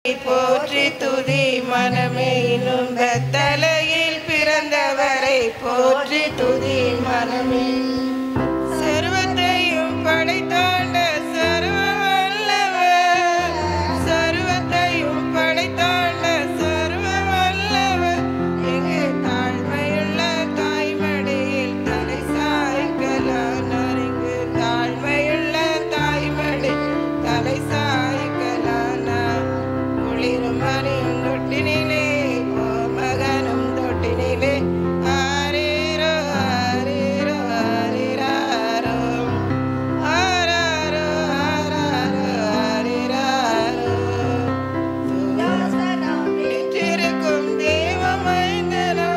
போற்றி துதி மனமே இன்னும் தலையில் பிறந்தவரை போற்றி துதி மனமே சர்வத்தையும் படைத்தாண்ட சர்வ வல்லவர் சர்வத்தையும் படைத்தாண்ட சர்வ வல்லவர் இங்கு தாழ்மையுள்ள தாய்மடியில் தலை சாய்க்கலானார் இங்கு தாழ்மையுள்ள தாய்மடி தலை சாய்க்கலானார் குளிரும் மணியும் தொட்டினிலே மகனும் தொட்டினிலே ஆரீரோ ஆரீரோ ஆரீராரோ ஆராரோ ஆராரோ ஆரீராரோ வீற்றிருக்கும் தேவமைந்தனா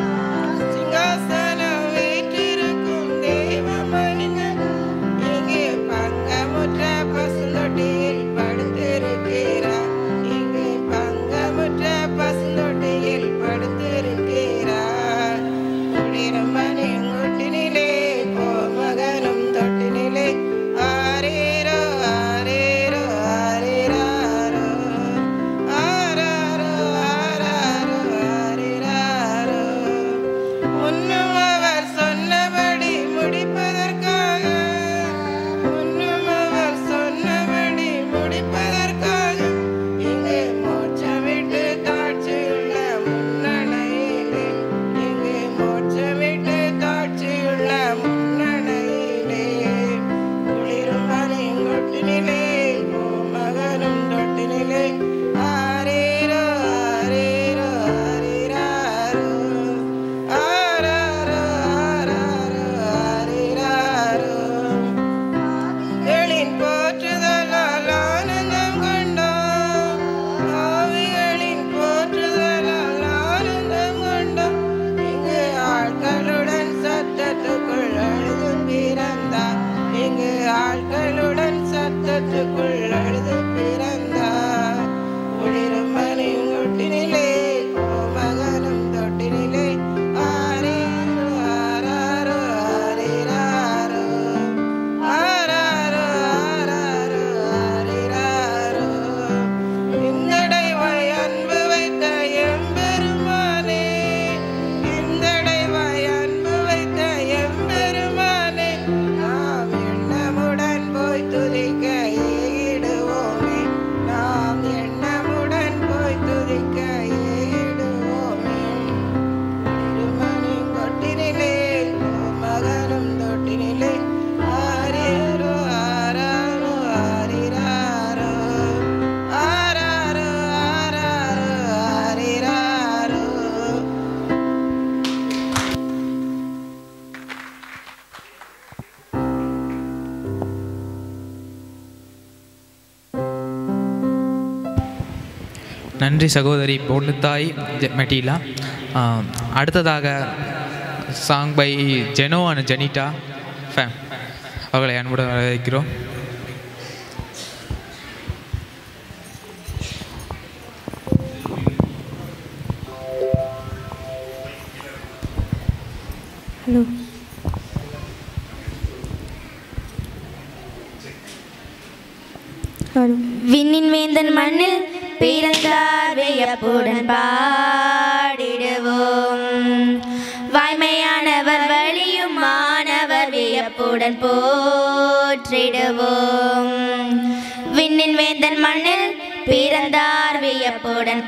சிங்காசனம் வீற்றிருக்கும் தேவமைந்தனா இங்கே பங்கமுற்ற பசுந்தொட்டியில் படுத்திருக்கிறார் இங்கே பங்கமுற்ற பசுந்தொட்டியில் படுத்திருக்கிறார் குளிரும் மணியங்குட்டினிலே போ மகனும் தொட்டினிலே ஆரேரோ ஆரேரோ ஆரேராரோ ஆராரோ ஆராரோ ஆரேராரோ முன்னும் அவர் சொன்னபடி முடிப்பதற்காக முன்னும் அவர் சொன்னபடி முடிப்பதற்காக இங்கே மோட்சமிட்டு தாட்சியுள்ள முன்னணையிலே இங்கே மோட்சமிட்டு தாட்சியுள்ள முன்னணையிலே குளிரும் மலையங்கொட்டினிலே ஓ மகனும் தொட்டினிலே ஆரேரோ ஆரேரோ ஆரேராரோ ஆராரோ ஆராரோ ஆரேராரோ எழின் போற்றுதலால் ஆனந்தம் கொண்டோம் ஆவிகளின் போற்றுதலால் ஆனந்தம் கொண்டோம் இங்கு ஆட்களுடன் சத்தத்துக்குள் அழுது பிறந்தார் இங்கு ஆட்களுடன் சத்தத்துக்குள் அழுது பிறந்தார் ஒளிரும் மணியும் தொட்டினிலே ஓ மகனும் தொட்டினிலே ஆரேரோ ஆராரோ ஆரேராரோ ஆராரோ ஆராரோ ஆரிராரோ இந்தடைவாய் அன்பு வைத்த எம்பெருமானே இந்தடைவாய் அன்பு வைத்த எம்பெருமானே நாம் எண்ணமுடன் போய் துதிக்க ஏகிடுவோமே நாம் எண்ணமுடன் போய் துதிக்க ஏகிடுவோமே திருமணின் கொட்டினிலே மகனும் தொட்டினிலே ஆரேரோ ஆராரோ ஆரிராரோ ஆராரோ ஆராரோ ஆரிராரோ நன்றி சகோதரி பொண்ணுத்தாய் ஜெ- மெட்டிலா ஆம், அடுத்ததாக song by Jeno and Jenita fame அவர்களை அன்புடன் வரவேற்கிறோம் ஹலோ ஹலோ விண்ணின் வேந்தன் மண்ணில் பிறந்தார் வியப்புடன் பாடிடுவோம் வாய்மையானவர் வழியும் மாணவர் வியப்புடன் போற்றிடுவோம் விண்ணின் வேந்தன் மண்ணில் பிறந்தார் வியப்புடன்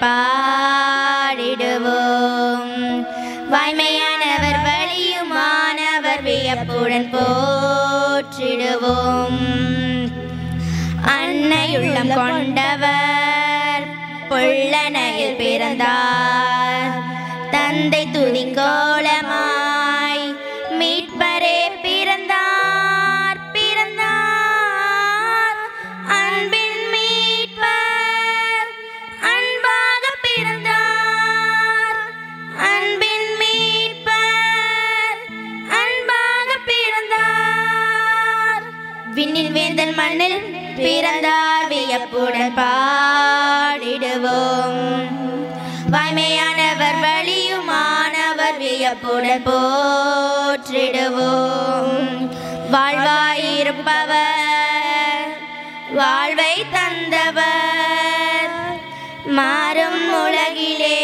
பாடிடுவோம் வாய்மையானவர் வழியும் மாணவர் வியப்புடன் போற்றிடுவோம் அன்னையுள்ளம் கொண்டவர் பொள்ளனையில் பிறந்தார் தந்தை துதிக்கோலமாய் மீட்பரே பிறந்தார் பிறந்தார் அன்பின் மீட்பர் அன்பாக பிறந்தார் அன்பின் மீட்பர் அன்பாக பிறந்தார் விண்ணின் வேந்தன் மண்ணில் பிறந்தார் வியப்புடன் பாடிடுவோம் வாய்மையானவர் வழியுமானவர் வியப்புடன் போற்றிடுவோம் வாழ்வாயிருப்பவர் வாழ்வை தந்தவர் மாறும் உலகிலே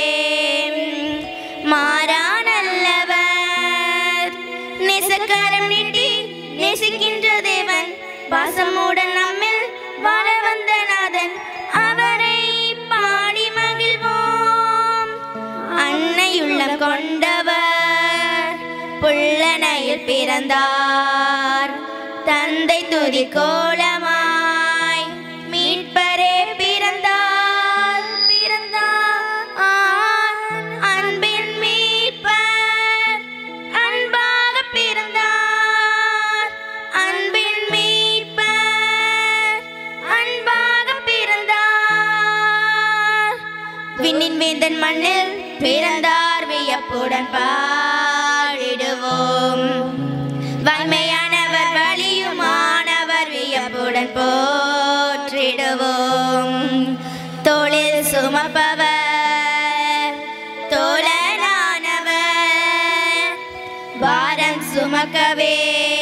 மாறா நல்லவர் நேசக்காரம் நீட்டி நேசிக்கின்ற தேவன் பாசமுடன் நம்மில் வாழ வந்த நாதன் அவரை பாடி மகிழ்வோம் அன்னையுள்ளம் கொண்டவர் புள்ளனையில் பிறந்தார் தந்தை துதி கோலமாய் மீட்பரே பிறந்தார் பிறந்தார் அன்பின் மீட்பர் அன்பாக பிறந்தார் அன்பின் மீட்பர் அன்பாக பிறந்தார் விண்ணின் வேந்தன் மண்ணில் பிறந்தார் வியப்புடன் பாடிடுவோம் வன்மையானவர் வலியுமானவர் வியப்புடன் போற்றிடுவோம் தோளில் சுமப்பவர் தோழனானவர் பாரம் சுமக்கவே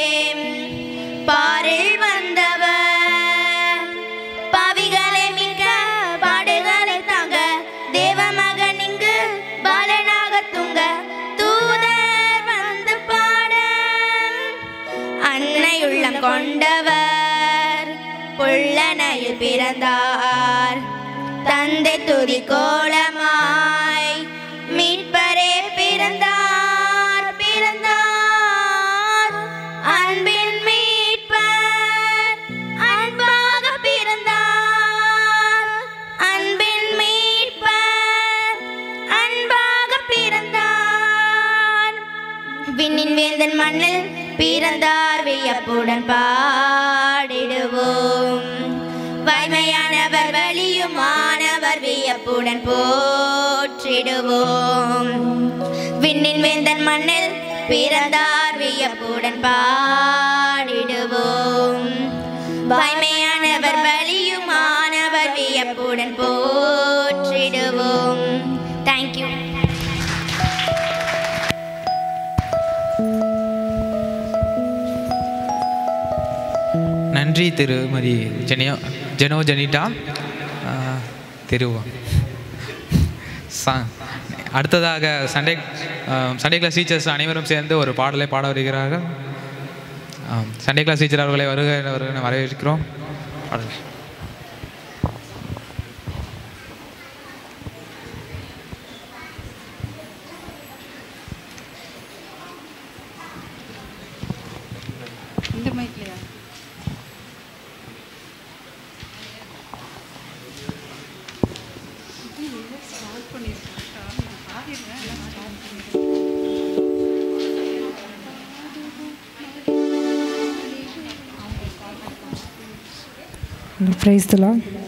பாரில் வந்தவர் பாவிகளை மிக்க பாடுகளை தாங்க தேவமகன் இங்கு பாலனாக துங்க தூதர் வந்து பாட அன்னையுள்ளம் கொண்டவர் புள்ளனையில் பிறந்தார் தந்தை துதி கோலமாய் மீட்பரே பிறந்தார் பிறந்தார் அன்பின் மீட்பர் அன்பாக பிறந்தார் அன்பின் மீட்பர் அன்பாக பிறந்தார் விண்ணின் வேந்தன் மண்ணில் பிறந்தார் வியப்புடன் பாடிடுவோம் வாய்மையானவர் வலியுமானவர் வியப்புடன் போற்றிடுவோம் விண்ணின் வேந்தன் மண்ணில் பிறந்தார் வியப்புடன் பாடிடுவோம் வாய்மையானவர் வலியுமானவர் வியப்புடன் போற்றிடுவோம் தேங்க்யூ நன்றி திருமதி ஜெனியோ ஜெனோ ஜெனிட்டா ஆ, திருவா சா அடுத்ததாக சண்டே ஆ, சண்டே கிளாஸ் டீச்சர்ஸ் அனைவரும் சேர்ந்து ஒரு பாடலை பாட வருகிறார்கள் ஆ, சண்டே கிளாஸ் டீச்சர் அவர்களை வருக வருக வரவேற்கிறோம் பாடல் இந்த மைக்லையா ப்ரைஸ் தலாம்